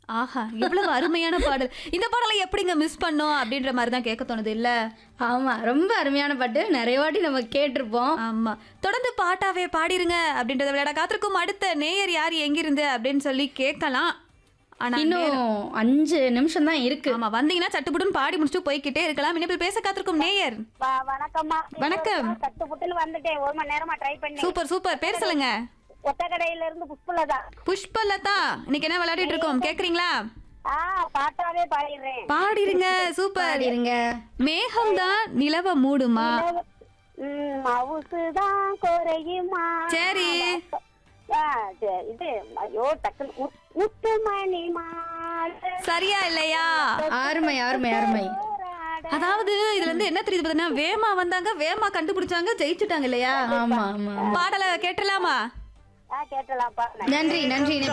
ஆஹா எவ்வளவு அருமையான பாடல் இந்த பாடலை எப்படிங்க மிஸ் பண்ணோம் அப்படின்ற மாதிரி தான் கேட்க தோணுது இல்ல ஆமா ரொம்ப அருமையான பாட்டு நிறைய வாட்டி நம்ம கேட்டிருப்போம் ஆமா தொடர்ந்து பாட்டாவே பாடிருங்க அப்படின்றத விளையாட காத்திருக்கும் அடுத்த நேயர் யார் எங்கிருந்து அப்படின்னு சொல்லி கேட்கலாம் ஆனா இன்னும் அஞ்சு நிமிஷம் தான் இருக்கு ஆமா வந்தீங்கன்னா சட்டுப்புட்டுன்னு பாடி முடிச்சுட்டு போய்க்கிட்டே இருக்கலாம் இனிப்பில் பேச காத்திருக்கும் நேயர் வ- வணக்கம்மா வணக்கம். கட்டு புட்டுன்னு வந்துட்டேன் ஒரு மணி நேரமா ட்ரை பண்ணி சூப்பர் சூப்பர் பேர் சொல்லுங்க ஒத்த கடையில இருந்து புஷ்பலதா புஷ்பலதா இன்னைக்கு என்ன விளையாடிட்டு இருக்கோம் கேக்குறீங்களா ஆ பாட்டாவே பாடிடுறேன் பாடிருங்க சூப்பர் பாடிருங்க மேகம் தான் நிலவ மூடுமா ம், மவுசுதான் குறையுமா சரி ஆ, சரி, இது ஐயோ டக்குனு முத்- முத்துமணி மாலை சரியா இல்லையா அருமை அருமை அருமை அதாவது இதுல இருந்து என்ன தெரியுது பாத்தீங்கன்னா வேமா வந்தாங்க வேமா கண்டுபிடிச்சாங்க ஜெயிச்சுட்டாங்க இல்லையா ஆமா ஆமா பாடலை கேட்டலாமா ஆ கேட்டலாம்ப்பா நன்றி நன்றி